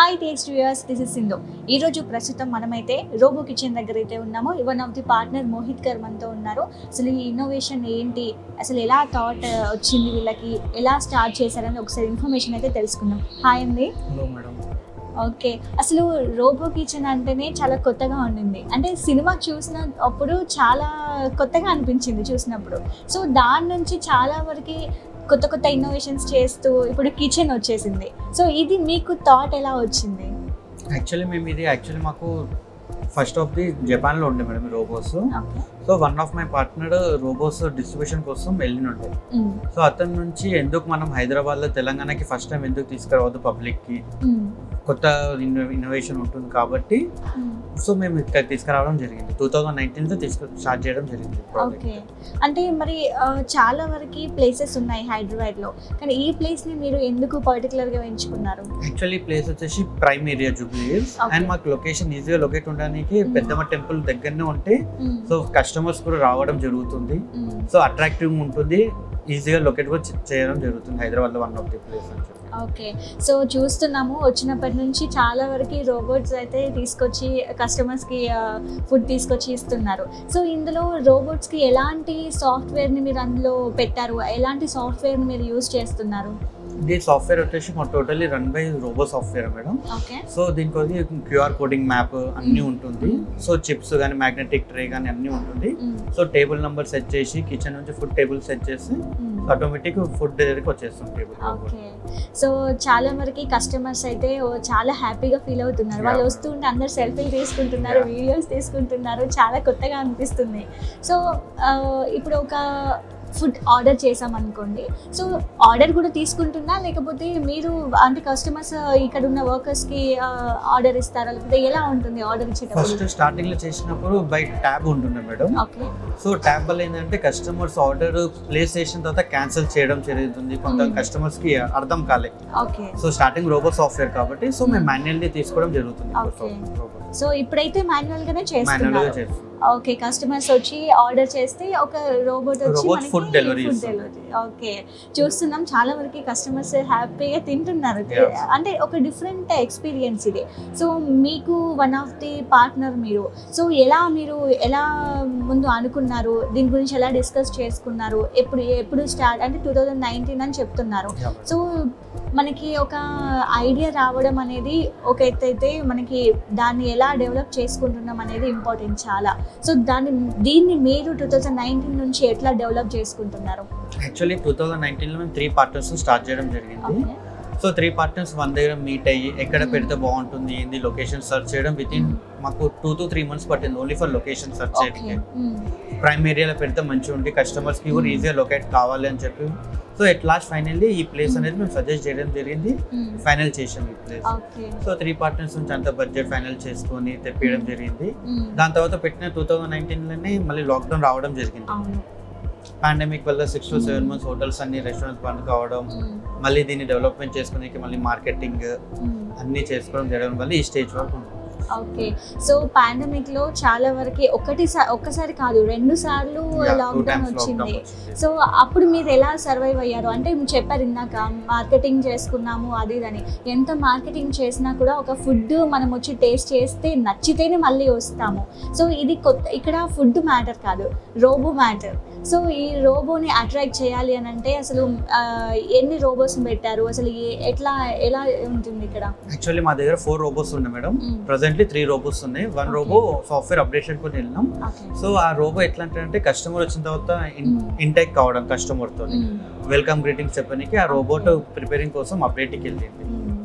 Hi takes viewers this is Sindhu ఈ రోజు ప్రస్తుతం మనమైతే రోబో కిచెన్ దగ్గర అయితే ఉన్నాము one of the partner Mohit garu మనతో ఉన్నారు అసలు ఈ ఇన్నోవేషన్ ఏంటి అసలు ఎలా థాట్ వచ్చింది వీళ్ళకి ఎలా స్టార్ట్ చేశారని ఒకసారి ఇన్ఫర్మేషన్ అయితే తెలుసుకుందాం హాయ్ అండి హలో మేడం ఓకే అసలు రోబో కిచెన్ అంటేనే చాలా కొత్తగా ఉండింది అంటే సినిమా చూసిన అప్పుడు చాలా కొత్తగా అనిపించింది చూసినప్పుడు సో దాని నుంచి చాలా వరకు కొత్త కొత్త ఇన్నోవేషన్స్ చేస్తూ ఇప్పుడు కిచెన్ వచ్చేసింది సో ఇది మీకు థాట్ ఎలా వచ్చింది యాక్చువల్లీ మేము ఇది యాక్చువల్లీ మాకు ఫస్ట్ ఆఫ్ ది జపాన్లో ఉండే మేడం ఈ robos okay so one of my partner robos distribution కోసం వెళ్ళినుండే సో అతని నుంచి ఎందుకు మనం హైదరాబాద్లో తెలంగాణకి ఫస్ట్ టైం ఎందుకు తీసుకురావద్దు పబ్లిక్కి కొత్త ఇన్నోవేషన్ ఉంటుంది కాబట్టి సో మేము ఇక్కడ తీసుకురావడం జరిగింది టూ థౌజండ్ నైన్టీన్తో తీసుకు స్టార్ట్ చేయడం జరిగింది ఓకే అంటే మరి ఆ, చాలా వరకు ప్లేసెస్ ఉన్నాయి హైదరాబాద్లో కానీ ఈ ప్లేస్ని మీరు ఎందుకు పర్టికులర్గా ఎంచుకున్నారు యాక్చువల్లీ ప్లేస్ వచ్చేసి ప్రైమ్ ఏరియా జూబ్లీస్ Okay. అండ్ మాకు లొకేషన్ ఈజీగా లొకేట్ ఉండడానికి Mm. పెద్దమ్మ టెంపుల్ దగ్గరనే ఉంటే సో కస్టమర్స్ కూడా రావడం జరుగుతుంది సో అట్రాక్టివ్ ఉంటుంది ఈజీగా లొకేట్ కూడా చే- చేయడం జరుగుతుంది హైదరాబాద్లో వన్ ఆఫ్ ది ప్లేస్ అని చెప్పి ఓకే సో చూస్తున్నాము వచ్చినప్పటి నుంచి చాలా వరకు రోబోట్స్ అయితే తీసుకొచ్చి కస్టమర్స్కి ఫుడ్ తీసుకొచ్చి ఇస్తున్నారు సో ఇందులో రోబోట్స్కి ఎలాంటి సాఫ్ట్వేర్ని మీరు అందులో పెట్టారు ఎలాంటి సాఫ్ట్వేర్ని మీరు యూజ్ చేస్తున్నారు ఇది సాఫ్ట్వేర్ వచ్చేసి మా totally run by robo software madam okay so దీనికి క్యూఆర్ కోడింగ్ మ్యాప్ అన్నీ ఉంటుంది సో చిప్స్ కానీ మ్యాగ్నెటిక్ ట్రే కానీ అన్నీ ఉంటుంది సో టేబుల్ నెంబర్ సెట్ చేసి కిచెన్ నుంచి ఫుడ్ టేబుల్ సెట్ చేసి ఆటోమేటిక్ ఫుడ్ దగ్గరికి వచ్చేస్తుంది టేబుల్ ఓకే సో చాలా వరకు కస్టమర్స్ అయితే ఓ చాలా హ్యాపీగా ఫీల్ అవుతున్నారు వాళ్ళు Yeah. వస్తుంటే అందరు సెల్ఫీలు తీసుకుంటున్నారు Yeah. వీడియోస్ తీసుకుంటున్నారు చాలా కొత్తగా అనిపిస్తుంది సో ఆ, ఇప్పుడు ఒక ఫుడ్ ఆర్డర్ చేసాం అనుకోండి సో ఆర్డర్ కూడా తీసుకుంటున్నా లేకపోతే మీరు అంటే కస్టమర్స్ ఇక్కడ ఉన్న వర్కర్స్కి ఆర్డర్ ఇస్తారా లేకపోతే ఎలా ఉంటుంది ఆర్డర్ ఫస్ట్ ఇచ్చేటప్పుడు స్టార్టింగ్ లో చేసినప్పుడు బై ట్యాబ్ ఉంటుండే మేడం ఓకే సో ట్యాబ్ వల్ల ఏంటంటే కస్టమర్స్ ఆర్డర్ ప్లేస్ చేసిన తర్వాత క్యాన్సిల్ చేయడం జరుగుతుంది కొంత Hmm. కస్టమర్స్ కి అర్థం కాలే okay so starting robo software కాబట్టి సో మేము మాన్యువల్లీ తీసుకోవడం జరుగుతుంది Okay. సో ఇప్పుడైతే మాన్యువల్గానే మాన్యువల్గా చేస్తున్నారు చేస్తాం ఓకే కస్టమర్స్ వచ్చి ఆర్డర్ చేస్తే ఒక రోబోట్ వచ్చి Robot మనకి food delivery food ఇస్తుంది. delivery. ఓకే చూస్తున్నాం చాలా వరకు కస్టమర్స్ హ్యాపీగా తింటున్నారు Yes. అంటే ఒక డిఫరెంట్ ఎక్స్పీరియన్స్ ఇది సో మీకు వన్ ఆఫ్ ది పార్ట్నర్ మీరు సో ఎలా మీరు ఎలా ముందు అనుకున్నారు దీని గురించి ఎలా డిస్కస్ చేసుకున్నారు ఎప్పుడు ఎప్పుడు స్టార్ట్ అంటే టూ థౌజండ్ నైన్టీన్ అని చెప్తున్నారు సో మనకి ఒక ఐడియా రావడం అనేది ఒక ఎత్తు అయితే మనకి దాన్ని ఎలా డెవలప్ చేసుకుంటున్నాం అనేది ఇంపార్టెంట్ చాలా సో దాన్ని దీన్ని మీరు టూ థౌజండ్ నైన్టీన్ నుంచి ఎట్లా డెవలప్ చేసుకుంటున్నారు యాక్చువల్లీ టూ థౌజండ్ నైన్టీన్లో మేము త్రీ పార్ట్నర్స్ స్టార్ట్ చేయడం జరిగింది okay so three partners one దగ్గర మీట్ అయ్యి ఎక్కడ Hmm. పెడితే బాగుంటుంది ఏంది లొకేషన్ సెర్చ్ చేయడం విత్ ఇన్ మాకు టూ టు త్రీ మంత్స్ పట్టింది only for location search okay చేయడానికి ప్రైమ్ ఏరియాలో పెడితే మంచిగా ఉండి కస్టమర్స్ కి కూడా Hmm. ఈజీగా లొకేట్ కావాలి అని చెప్పి సో ఎట్ లాస్ట్ ఫైనల్లీ ఈ ప్లేస్ Hmm. అనేది మేము సజెస్ట్ చేయడం జరిగింది ఫైనల్ చేసాం ఈ place okay so three partners నుంచి అంత బడ్జెట్ ఫైనల్ చేసుకొని తెప్పియడం జరిగింది దాని తర్వాత పెట్టిన టూ థౌజండ్ నైన్టీన్లోనే మళ్ళీ లాక్డౌన్ రావడం జరిగింది అవును పాండమిక్ వల్ల six to seven Hmm. Months hotels అన్ని రెస్టారెంట్స్ బంద్ కావడం Mm. మళ్ళీ దీన్ని డెవలప్మెంట్ చేసుకునే మళ్ళీ మార్కెటింగ్ Mm. అన్ని చేసుకోవడం జరగడం వల్ల ఈ స్టేజ్ వరకు ఉంది ఓకే సో పాండమిక్ లో చాలా వరకు ఒకటి ఒక్కసారి కాదు రెండు సార్లు Yeah, two లాక్డౌన్ times వచ్చింది lockdown వచ్చింది. సో అప్పుడు మీరు ఎలా సర్వైవ్ అయ్యారు అంటే మీరు చెప్పారు ఇందాక మార్కెటింగ్ చేసుకున్నాము అది ఇదని ఎంత మార్కెటింగ్ చేసినా కూడా ఒక ఫుడ్ మనం వచ్చి టేస్ట్ చేస్తే నచ్చితేనే మళ్ళీ వస్తాము సో ఇది కొత్త ఇక్కడ ఫుడ్ మ్యాటర్ కాదు రోబో మ్యాటర్ సో ఈ రోబోని అట్రాక్ట్ చేయాలి అని అంటే అసలు ఆ, ఎన్ని రోబోస్ పెట్టారు అసలు ఏ- ఎట్లా ఎలా ఉంటుంది ఇక్కడ యాక్చువల్లీ మా దగ్గర ఫోర్ రోబోస్ ఉన్నాయి madam Mm. Presently three robos ఉన్నాయి one Okay. Robo software updation కొని వెళ్ళినాం ఓకే సో ఆ రోబో ఎట్లా అంటే కస్టమర్ వచ్చిన తర్వాత Mm. ఇంటెక్ కావడం కస్టమర్ తో మ్మ్. వెల్కమ్ గ్రీటింగ్స్ చెప్పడానికి ఆ రోబోట్ Okay. ప్రిపేరింగ్ కోసం అప్డేట్కి వెళ్ళింది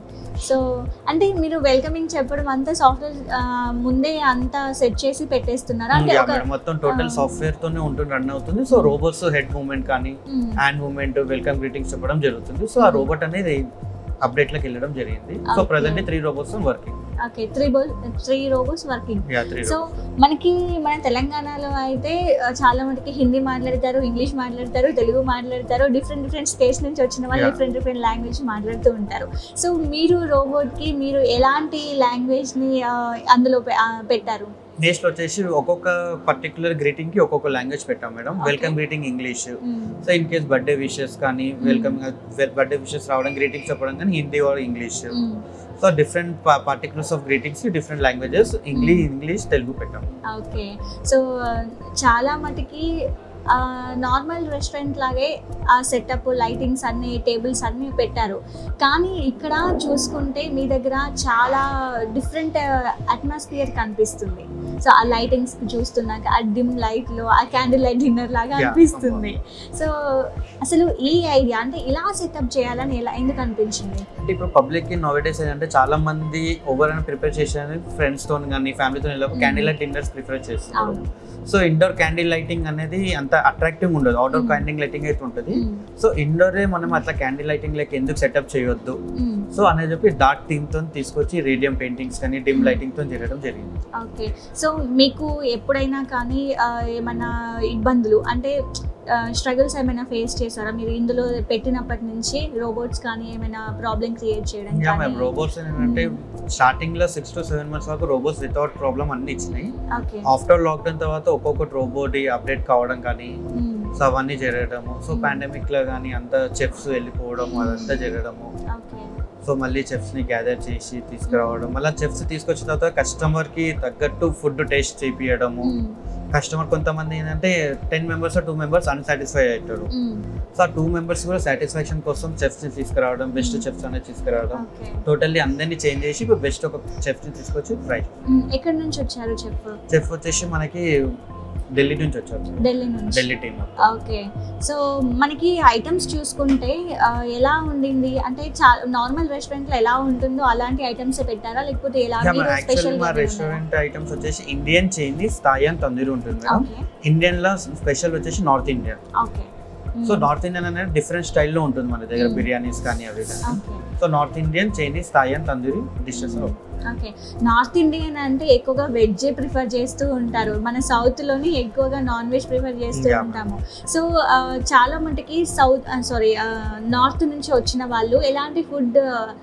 సో అంటే మీరు వెల్కమింగ్ చెప్పడం అంతా సాఫ్ట్వేర్ ముందే అంతా సెట్ చేసి పెట్టేస్తున్నారా అంటే Yeah, ఒక మేడం. మొత్తం టోటల్ Ah. సాఫ్ట్వేర్ తోనే ఉంటుంది రన్ అవుతుంది సో రోబోట్స్ హెడ్ మూవ్మెంట్ కానీ మ్మ్. హ్యాండ్ మూవ్మెంట్ వెల్కమ్ గ్రీటింగ్స్ చెప్పడం జరుగుతుంది సో ఆ Mm. రోబోట్ అనేది అప్డేట్ లోకి వెళ్ళడం జరిగింది so Okay. Presently three robots working okay three బో three robos working yeah three so మనకి మన తెలంగాణలో అయితే ఆ, చాలా మటుకి హిందీ మాట్లాడతారు ఇంగ్లీష్ మాట్లాడతారు తెలుగు మాట్లాడతారు డిఫరెంట్ డిఫరెంట్ స్టేట్స్ నుంచి వచ్చిన వాళ్ళు Yeah. డిఫరెంట్ డిఫరెంట్ లాంగ్వేజ్ మాట్లాడుతూ ఉంటారు సో మీరు రోబోట్కి మీరు ఎలాంటి లాంగ్వేజ్ని అందులో పె- ఆ, పెట్టారు నెక్స్ట్ వచ్చేసి ఒక్కొక్క పర్టికులర్ గ్రీటింగ్ కి ఒక్కొక్క లాంగ్వేజ్ పెట్టాం madam Okay. Welcome greeting English మ్మ్. So in case birthday wishes కానీ వెల్కమ్ బర్త్డే విషెస్ రావడం గ్రీటింగ్స్ చెప్పడం కానీ హిందీ ఆర్ ఇంగ్లీష్ మ్మ్. So different particulars of greetings different languages English English Telugu పెట్టాం ఓకే సో చాలా మటుకి నార్మల్ రెస్టారెంట్ లాగే ఆ సెటప్ లైటింగ్స్ అన్ని టేబుల్స్ అన్నీ పెట్టారు కానీ ఇక్కడ చూసుకుంటే మీ దగ్గర చాలా డిఫరెంట్ అట్మాస్ఫియర్ కనిపిస్తుంది సో ఆ లైటింగ్స్ చూస్తున్నాక ఆ డిమ్ లైట్లో ఆ క్యాండిల్ లైట్ డిన్నర్ లాగా Yeah. అనిపిస్తుంది సో అసలు ఈ ఐడియా అంటే ఇలా సెటప్ చేయాలని ఎలా ఎందుకు అనిపించింది అంటే ఇప్పుడు పబ్లిక్ కి నోవేడేస్ ఏంటంటే చాలా మంది ఓవర్ అని ప్రిపేర్ చేసేది ఫ్రెండ్స్ తో కానీ ఫ్యామిలీతో వెళ్ళినప్పుడు Mm. Candle light dinners prefer చేస్తారు అవును సో ఇండోర్ క్యాండిల్ లైటింగ్ అనేది అంత అట్రాక్టివ్ ఉండదు అవుట్డోర్ Mm. క్యాండిల్ లైటింగ్ అయితే ఉంటుంది మ్మ్. సో ఇండోరే మనం అట్లా క్యాండిల్ లైటింగ్ లైక్ ఎందుకు సెటప్ చేయొద్దు మ్మ్. సో అనేది చెప్పి డార్క్ థీమ్ తో తీసుకొచ్చి రేడియం పెయింటింగ్స్ కానీ డిమ్ Mm. లైటింగ్ తో చేయడం జరిగింది ఓకే సో మీకు ఎప్పుడైనా కానీ ఆ, ఏమైనా ఇబ్బందులు అంటే స్ట్రగుల్స్ ఏమైనా ఫేస్ చేశారా మీరు ఇందులో పెట్టినప్పటి నుంచి రోబోట్స్ కానీ ఏమైనా ప్రాబ్లం క్రియేట్ చేయడం యా కానీ మ్యామ్ రోబోట్స్ ఏంటంటే స్టార్టింగ్ లో సిక్స్ టు సెవెన్ మంత్స్ వరకు రోబోట్స్ వితౌట్ ప్రాబ్లం అన్ని ఇచ్చినాయి ఓకే ఆఫ్టర్ లాక్డౌన్ తర్వాత ఒక్కొక్కటి రోబోట్ అప్డేట్ కావడం కానీ మ్మ్. సో అవన్నీ జరగడము సో Mm. పాండమిక్ లో కానీ అంతా చెఫ్స్ వెళ్ళిపోవడం అదంతా జరగడము ఓకే సో మళ్ళీ చెఫ్స్ ని గ్యాదర్ చేసి తీసుకురావడం మళ్ళీ చెఫ్స్ తీసుకొచ్చిన తర్వాత కస్టమర్ కి తగ్గట్టు ఫుడ్ టేస్ట్ చేపియడము మ్మ్. కస్టమర్ కొంతమంది ఏంటంటే ten members two members unsatisfy అవుతారు మ్మ్. సో ఆ టూ మెంబర్స్ కూడా సాటిస్ఫాక్షన్ కోసం చెఫ్స్ ని తీసుకురావడం బెస్ట్ Mm. చెఫ్స్ అనేది తీసుకురావడం ఓకే టోటల్లీ అందరినీ చేంజ్ చేసి ఇప్పుడు బెస్ట్ ఒక చెఫ్ ని తీసుకొచ్చి ఫ్రై మ్మ్. ఎక్కడి నుంచి వచ్చారు చెప్పు చెఫ్ వచ్చేసి మనకి ఢిల్లీ నుంచి వచ్చారు ఢిల్లీ నుంచి ఢిల్లీ టీమ్ ఓకే సో మనకి ఐటమ్స్ చూసుకుంటే ఆ, ఎలా ఉండింది అంటే చా నార్మల్ రెస్టారెంట్లో ఎలా ఉంటుందో అలాంటి ఐటమ్స్ పెట్టారా లేకపోతే ఎలా మీరు యాక్చువల్లీ స్పెషల్ మా రెస్టారెంట్ ఐటమ్స్ వచ్చేసి Indian Chinese Thai and tandoori ఉంటుంది మేడం ఓకే ఇండియన్ లో స్పెషల్ వచ్చేసి North Indian okay so north Indian అనేది డిఫరెంట్ స్టైల్లో ఉంటుంది మన దగ్గర Mm. బిర్యానీస్ కానీ అవి కానీ okay so north Indian Chinese Thai and tandoori dishes okay north Indian అంటే ఎక్కువగా వెజ్ ప్రిఫర్ చేస్తూ ఉంటారు మన సౌత్ లోని ఎక్కువగా నాన్ వెజ్ ప్రిఫర్ చేస్తూ Yeah. ఉంటాము సో ఆ, చాలా మటుకి సౌత్ సారీ నార్త్ నుంచి వచ్చిన వాళ్ళు ఎలాంటి ఫుడ్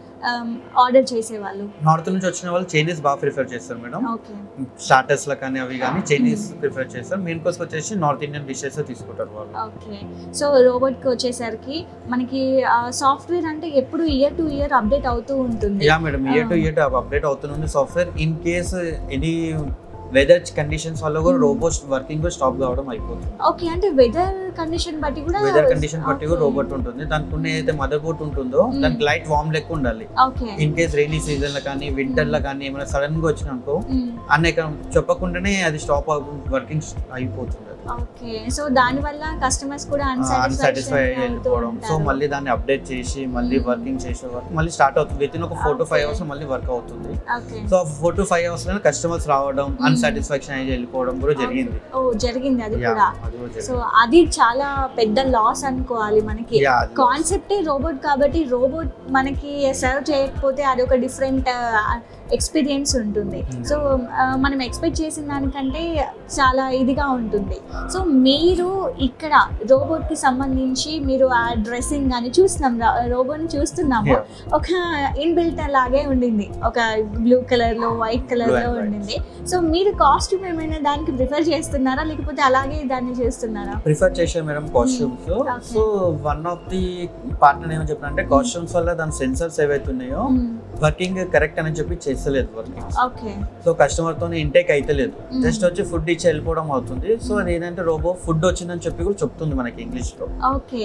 ఆర్డర్ చేసేవాళ్ళు నార్త్ నుంచి వచ్చిన వాళ్ళు చైనీస్ బాగా ప్రిఫర్ చేస్తారు మేడం ఓకే స్టార్టర్స్ లో కానీ అవి కానీ చైనీస్ ప్రిఫర్ చేస్తారు మెయిన్ కోర్స్ వచ్చేసి నార్త్ ఇండియన్ డిషెస్ తీసుకుంటారు వాళ్ళు ఓకే సో రోబోట్కి వచ్చేసరికి మనకి సాఫ్ట్వేర్ అంటే ఎప్పుడు ఇయర్ టు ఇయర్ అప్డేట్ అవుతూ ఉంటుంది yeah madam year to Ah. Year update అవుతుంది software in case any weather conditions వల్ల కూడా Hmm. రోబోట్ వర్కింగ్ స్టాప్ కావడం అయిపోతుంది ఓకే అంటే వెదర్ కండిషన్ బట్టి కూడా వెదర్ కండిషన్ బట్టి కూడా Okay. రోబోట్ ఉంటుంది దానికి ఉన్న ఏదైతే మదర్ బోర్డ్ ఉంటుందో Hmm. దానికి లైట్ వామ్ లెక్క ఉండాలి okay in case rainy season లో కానీ వింటర్ లో కానీ ఏమైనా సడన్ గా వచ్చిన అనుకో మ్మ్. అనేక చెప్పకుండానే అది స్టాప్ వర్కింగ్ అయిపోతుంది ఓకే సో దాని వల్ల కస్టమర్స్ కూడా అన్సాటిస్ఫై అన్సాటిస్ఫై వెళ్ళిపోవడం సో మళ్ళీ దాన్ని అప్డేట్ చేసి మళ్ళీ Hmm. వర్కింగ్ చేసే వరకు మళ్ళీ స్టార్ట్ అవుతుంది విత్ ఇన్ ఒక four to five Okay. Hours మళ్ళీ వర్క్ అవుతుంది okay so four to five hours లోనే కస్టమర్స్ రావడం Hmm. అన్సాటిస్ఫాక్షన్ అయ్యి వెళ్ళిపోవడం కూడా జరిగింది ఓ జరిగింది అది Yeah, కూడా అది కూడా సో జరిగింది అది చాలా పెద్ద లాస్ అనుకోవాలి మనకి Yeah, అది కాన్సెప్టే రోబోట్ కాబట్టి రోబోట్ మనకి సర్వ్ చేయకపోతే అది ఒక డిఫరెంట్ ఎక్స్పీరియన్స్ ఉంటుంది Hmm. సో మనం ఎక్స్పెక్ట్ చేసిన దానికంటే చాలా ఇదిగా ఉంటుంది సో మీరు ఇక్కడ రోబోట్కి సంబంధించి మీరు ఆ డ్రెస్సింగ్ కానీ చూస్తున్నాం రోబోట్ని చూస్తున్నాము Yeah. ఒక ఇన్బిల్ట్ లాగే ఉండింది ఒక బ్లూ కలర్ లో వైట్ కలర్ Blue లో and white. ఉండింది సో మీరు కాస్ట్యూమ్ ఏమైనా దానికి ప్రిఫర్ చేస్తున్నారా లేకపోతే అలాగే దాన్ని చేస్తున్నారా ప్రిఫర్ చేసే madam costumes Okay. So one of the partner ఏమని చెప్పినంటే కాస్ట్యూమ్స్ వల్ల దాని సెన్సర్స్ ఏవైతే ఉన్నాయో వర్కింగ్ కరెక్ట్ అని చెప్పి చేస్తలేదు వర్కింగ్ ఓకే సో కస్టమర్ తో ఇంటేక్ అయితలేదు Mm. జస్ట్ వచ్చి ఫుడ్ ఇచ్చి వెళ్ళిపోవడం అవుతుంది సో అది ఏంటంటే రోబో ఫుడ్ వచ్చిందని చెప్పి కూడా చెప్తుంది మనకి ఇంగ్లీష్ లో ఓకే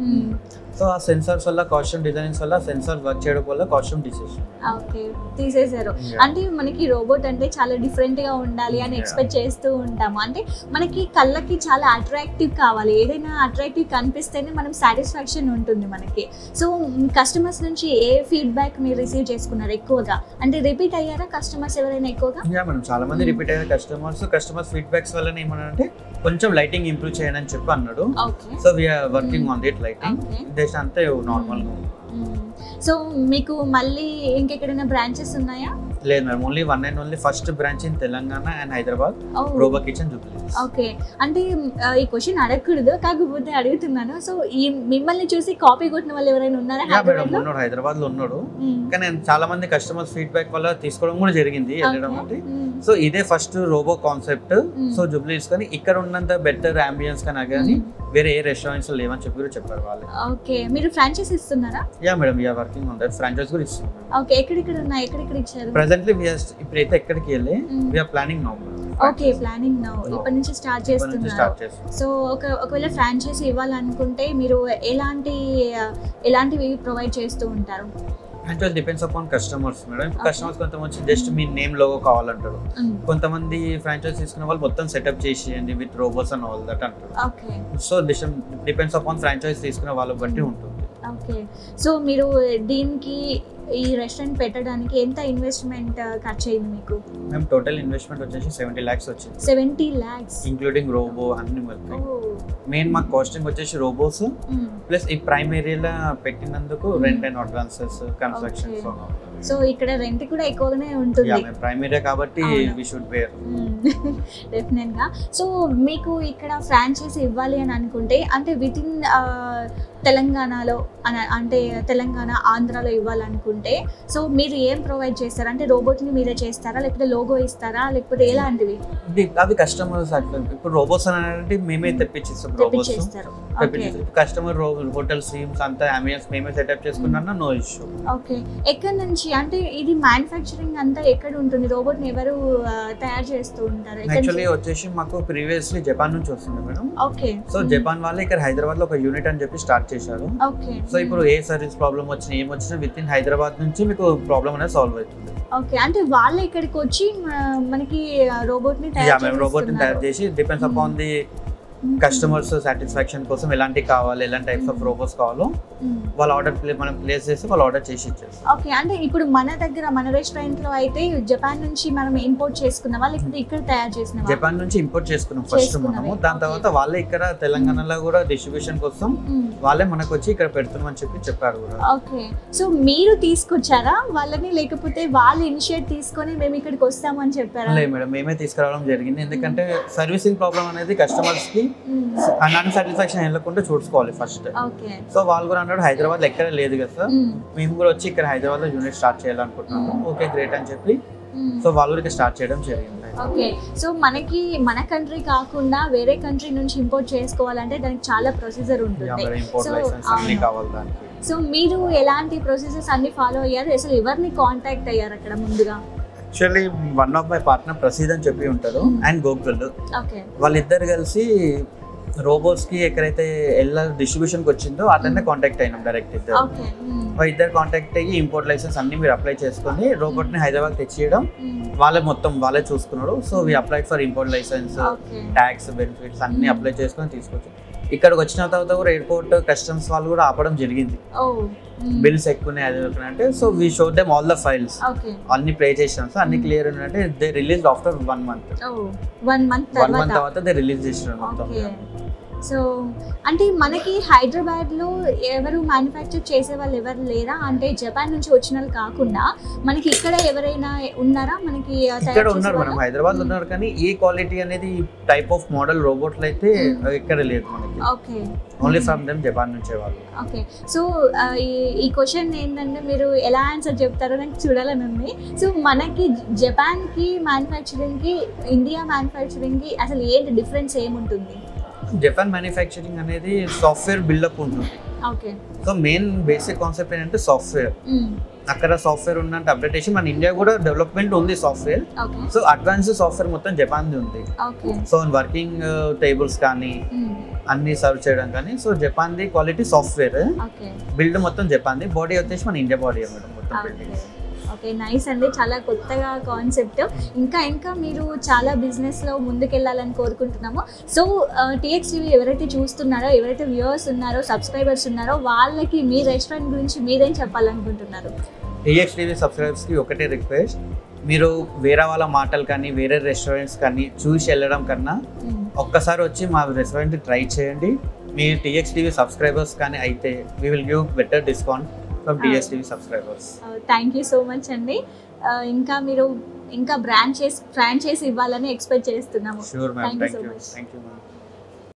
సో ఆ సెన్సార్స్ వల్ల కాస్ట్యూమ్ డిజైన్స్ వల్ల సెన్సార్ వర్క్ చేయడం వల్ల కాస్ట్యూమ్ డిసెషన్ ఓకే తీసేశారు అంటే మనకి రోబోట్ అంటే చాలా డిఫరెంట్ గా ఉండాలి అని Yeah. ఎక్స్పెక్ట్ చేస్తూ ఉంటాము అంటే మనకి కళ్ళకి చాలా అట్రాక్టివ్ కావాలి ఏదైనా అట్రాక్టివ్ కనిపిస్తేనే మనం సాటిస్ఫాక్షన్ ఉంటుంది మనకి సో కస్టమర్స్ నుంచి ఏ ఫీడ్బ్యాక్ మీరు రిసీవ్ చేసుకున్నారు ఎక్కువగా అంటే రిపీట్ అయ్యారా కస్టమర్స్ ఎవరైనా ఎక్కువగా యా మేడం చాలా మంది Mm. రిపీట్ అయిన కస్టమర్స్ కస్టమర్స్ ఫీడ్బ్యాక్స్ వల్ల ఏమన్నారంటే కొంచెం లైటింగ్ ఇంప్రూవ్ చేయండి అని చెప్పి అన్నాడు okay so we are working Mm. On that lighting okay just అంతే నార్మల్ గా ఉంది. సో మీకు మళ్ళీ ఇంకెక్కడైనా బ్రాంచెస్ ఉన్నాయా లేదు madam only one and only first branch in Telangana and Hyderabad ఓ రోబో కిచెన్ జూబ్లీ ఓకే అంటే ఆ, ఈ క్వశ్చన్ అడగకూడదు కాకపోతే అడుగుతున్నాను సో ఈ మిమ్మల్ని చూసి కాపీ కొట్టిన వాళ్ళు ఎవరైనా ఉన్నారా యా మేడం హైదరాబాద్లో? ఉన్నాడు హైదరాబాద్ లో ఉన్నాడు మ్మ్. కానీ నేను చాలా మంది కస్టమర్స్ ఫీడ్బ్యాక్ వల్ల తీసుకోవడం కూడా జరిగింది వెళ్ళడం ఓకే. అంటే మ్మ్. సో ఇదే ఫస్ట్ రోబో కాన్సెప్ట్ మ్మ్. సో జూబ్లీస్ కానీ ఇక్కడ ఉన్నంత బెటర్ అంబియన్స్ కానీ కానీ వేరే ఏ రెస్టారెంట్స్ లేవని చెప్పి కూడా చెప్పారు వాళ్ళు ఓకే మీరు ఫ్రాంచైజ్ ఇస్తున్నారా yeah madam we are working on that franchise కూడా ఇస్తున్నాం ఓకే ఎక్కడెక్కడ ఉన్నాయి ఎక్కడెక్కడ ఇచ్చారు ప్రెసెంట్లీ ఇప్పుడైతే ఎక్కడికి వెళ్ళి మ్మ్. We are planning now okay planning now ఇప్పటి నుంచి స్టార్ట్ నుంచి చేస్తున్నారు స్టార్ట్ చేస్తాం సో ఒక ఒకవేళ ఫ్రాంచైజీ ఇవ్వాలనుకుంటే మీరు ఎలాంటి ఎలాంటివి ప్రొవైడ్ చేస్తూ ఉంటారు actual depends upon customers madam Okay. Customers కొంతమంది జస్ట్ మీ నేమ్ లోగో కావాలంటారు మ్మ్. కొంతమంది ఫ్రాంచైజ్ తీసుకున్న వాళ్ళు మొత్తం సెటప్ చేసేయండి with robos and all that అంటారు okay so depends upon franchise తీసుకునే వాళ్ళ బట్టి ఉంటుంది ఓకే సో మీరు దీనికి ఈ రెస్టారెంట్ పెట్టడానికి ఎంత ఇన్వెస్ట్మెంట్ ఖర్చు అయింది మీకు మేము టోటల్ ఇన్వెస్ట్మెంట్ వచ్చేసి సెవెంటీ ల్యాక్స్ వచ్చింది సెవెంటీ ల్యాక్స్ ఇంక్లూడింగ్ రోబో అన్ని మెయిన్ మాకు కాస్టింగ్ వచ్చేసి రోబోస్ ప్లస్ ఈ ప్రైమ్ ఏరియాలో పెట్టినందుకు rent and advances construction so ఇక్కడ రెంట్ కూడా ఎక్కువగానే ఉంటుంది ప్రైమ్ ఏరియా కాబట్టి అవును. వి షుడ్ వేర్ డెఫినెట్గా సో మీకు ఇక్కడ ఫ్రాంచైజీ ఇవ్వాలి అని అనుకుంటే అంటే విత్ ఇన్ తెలంగాణలో అన- అంటే తెలంగాణ ఆంధ్రాలో ఇవ్వాలనుకుంటే సో మీరు ఏం ప్రొవైడ్ చేస్తారా అంటే రోబోట్ని మీరే చేస్తారా లేకపోతే లోగో ఇస్తారా లేకపోతే ఎలాంటివి అవి కస్టమర్స్ అట్లా ఇప్పుడు రోబోస్ అని అంటే మేమే తెప్పించిస్తాం రోబోస్ తెప్పించేస్తారు ఓకే కస్టమర్ హోటల్ స్ట్రీమ్స్ అంతా అంబియన్స్ మేమే సెటప్ చేసుకున్నా నో ఇష్యూ ఓకే ఎక్కడి నుంచి అంటే ఇది మ్యానుఫ్యాక్చరింగ్ అంతా ఎక్కడ ఉంటుంది రోబోట్ ని ఎవరు ఆ, తయారు చేస్తూ ఉంటారు ఎక్కడి యాక్చువల్లీ నుంచి? వచ్చేసి మాకు ప్రీవియస్లీ జపాన్ నుంచి వస్తుంది మేడం ఓకే సో జపాన్ వాళ్ళే ఇక్కడ హైదరాబాద్ లో ఒక యూనిట్ అని చెప్పి స్టార్ట్ చేశారు ఓకే సో ఇప్పుడు ఏ సర్వీస్ ప్రాబ్లం వచ్చినా ఏం వచ్చినా విత్ ఇన్ హైదరాబాద్ నుంచి మీకు ప్రాబ్లం అనేది సాల్వ్ అవుతుంది ఓకే అంటే వాళ్ళు ఇక్కడికి వచ్చి మ- మనకి రోబోట్ ని యా తయారు మేము రోబోట్ ని తయారు చేసి depends upon the customers satisfaction కోసం ఎలాంటి కావాలి ఎలాంటి టైప్స్ ఆఫ్ రోబోస్ కావాలో వాళ్ళ ఆర్డర్ ప్లే మనం ప్లేస్ చేసి వాళ్ళు ఆర్డర్ చేసి ఇచ్చేస్తాం ఓకే అంటే ఇప్పుడు మన దగ్గర మన రెస్టారెంట్ లో అయితే జపాన్ నుంచి మనం ఇంపోర్ట్ చేసుకున్నావా లేకపోతే ఇక్కడ తయారు చేసినవా జపాన్ నుంచి ఇంపోర్ట్ చేసుకున్నాం ఫస్ట్ చేసుకున్నవే. మనము దాని Okay. తర్వాత వాళ్ళే ఇక్కడ తెలంగాణలో కూడా డిస్ట్రిబ్యూషన్ కోసం మ్మ్. వాళ్ళే మనకు వచ్చి ఇక్కడ పెడుతున్నాం అని చెప్పి చెప్పారు కూడా ఓకే సో మీరు తీసుకొచ్చారా వాళ్ళని లేకపోతే వాళ్ళు ఇనిషియేట్ తీసుకొని మేము ఇక్కడికి వస్తామని చెప్పారా లేదు మేడం మేమే తీసుకురావడం జరిగింది ఎందుకంటే సర్వీసింగ్ ప్రాబ్లం అనేది కస్టమర్స్ కి మ్మ్. నాన్ సాటిస్ఫాక్షన్ వెళ్ళకుండా చూసుకోవాలి ఫస్ట్ ఓకే సో వాళ్ళు కూడా అన్నాడు హైదరాబాద్ లో ఎక్కడ లేదు కదా సార్ మ్మ్. మేము కూడా వచ్చి ఇక్కడ హైదరాబాద్ లో యూనిట్ స్టార్ట్ చేయాలనుకుంటున్నాము ఓకే గ్రేట్ అని చెప్పి మ్మ్. సో వాళ్ళు ఇక్కడ స్టార్ట్ చేయడం జరిగింది ఓకే సో మనకి మన కంట్రీ కాకుండా వేరే కంట్రీ నుంచి ఇంపోర్ట్ చేసుకోవాలంటే దానికి చాలా ప్రొసీజర్ ఉంటుంది ఇంపోర్ట్ So, లైసెన్స్ అన్ని అవును. కావాలి దానికి సో మీరు ఎలాంటి ప్రొసీజర్స్ అన్ని ఫాలో అయ్యారు అసలు ఎవరిని కాంటాక్ట్ అయ్యారు అక్కడ ముందుగా actually one of my partner Praseed అని చెప్పి ఉంటారు Hmm. అండ్ గోకుల్ ఓకే వాళ్ళిద్దరు కలిసి రోబోట్స్ కి ఎక్కడైతే ఎల్ల డిస్ట్రిబ్యూషన్ కి వచ్చిందో అతన్నే కాంటాక్ట్ అయినాం డైరెక్ట్ ఇద్దరు ఓకే వాళ్ళ ఇద్దరు కాంటాక్ట్ అయ్యి ఇంపోర్ట్ లైసెన్స్ అన్ని మీరు అప్లై చేసుకొని రోబోట్ ని హైదరాబాద్ తెచ్చియడం వాళ్ళే మొత్తం వాళ్ళే చూసుకున్నారు so we applied for import licence okay tax benefits అన్ని అప్లై చేసుకొని తీసుకొచ్చి ఇక్కడికి వచ్చిన తర్వాత కూడా ఎయిర్పోర్ట్ కస్టమ్స్ వాళ్ళు కూడా ఆపడం జరిగింది ఓ బిల్స్ ఎక్కువ అది ఎక్కువ అంటే so we show them all the files okay అన్ని ప్లే చేసాం సో అన్ని క్లియర్ అంటే they release after one month oh one month one month తర్వాత తర్వాత దే రిలీజ్ చేసినారు మొత్తం ఓకే సో అంటే మనకి హైదరాబాద్ లో ఎవరు మ్యానుఫ్యాక్చర్ చేసే వాళ్ళు ఎవరు లేరా అంటే జపాన్ నుంచి వచ్చిన వాళ్ళు కాకుండా మనకి ఇక్కడ ఎవరైనా ఉన్నారా మనకి తయారు ఇక్కడ చేసే ఉన్నారు మనం వాళ్ళు? హైదరాబాద్ లో ఉన్నారు కానీ ఈ క్వాలిటీ అనేది టైప్ ఆఫ్ మోడల్ రోబోట్లు అయితే Hmm. ఇక్కడ లేదు మనకి okay only from them Japan నుంచే వాళ్ళు ఓకే సో ఆ, ఈ ఈ క్వశ్చన్ ఏంటంటే మీరు ఎలా ఆన్సర్ చెప్తారో నాకు చూడాలని ఉంది సో మనకి జపాన్కి మ్యానుఫ్యాక్చరింగ్కి ఇండియా మ్యానుఫ్యాక్చరింగ్కి అసలు ఏంటి డిఫరెన్స్ ఏముంటుంది జపాన్ మ్యానుఫ్యాక్చరింగ్ అనేది సాఫ్ట్వేర్ బిల్డప్ ఉంటుంది okay so main basic concept ఏంటంటే సాఫ్ట్వేర్ అక్కడ సాఫ్ట్వేర్ ఉన్నట్టు అప్డేట్ చేసి మన ఇండియా కూడా డెవలప్మెంట్ ఉంది software okay so advance software మొత్తం జపాన్ ఉంది ఓకే సో వర్కింగ్ టేబుల్స్ కానీ అన్ని సర్వ్ చేయడం కానీ సో జపాన్ది క్వాలిటీ సాఫ్ట్వేర్ ఓకే బిల్డ్ మొత్తం జపాన్ది బాడీ వచ్చేసి మన ఇండియా బాడీ మేడం మొత్తం బిల్డింగ్ ఓకే నైస్ అండి చాలా కొత్తగా కాన్సెప్ట్ ఇంకా ఇంకా మీరు చాలా బిజినెస్లో ముందుకెళ్ళాలని కోరుకుంటున్నాము సో టీఎక్స్ టీవీ ఎవరైతే చూస్తున్నారో ఎవరైతే వ్యూవర్స్ ఉన్నారో సబ్స్క్రైబర్స్ ఉన్నారో వాళ్ళకి మీ రెస్టారెంట్ గురించి మీరేం చెప్పాలనుకుంటున్నారు టీఎక్స్ టీవీ సబ్స్క్రైబర్స్కి ఒకటే రిక్వెస్ట్ మీరు వేరే వాళ్ళ మాటలు కానీ వేరే రెస్టారెంట్స్ కానీ చూసి వెళ్ళడం కన్నా ఒక్కసారి వచ్చి మా రెస్టారెంట్ ట్రై చేయండి మీ టీఎక్స్ టీవీ సబ్స్క్రైబర్స్ కానీ అయితే we will give better discount from TX TV subscribers thank you so much అండి ఇంకా మీరు ఇంకా బ్రాంచెస్ ఫ్రాంచైజ్ ఇవ్వాలని ఎక్స్పెక్ట్ చేస్తున్నాము sure ma'am Thank you thank so you much. Thank you ma'am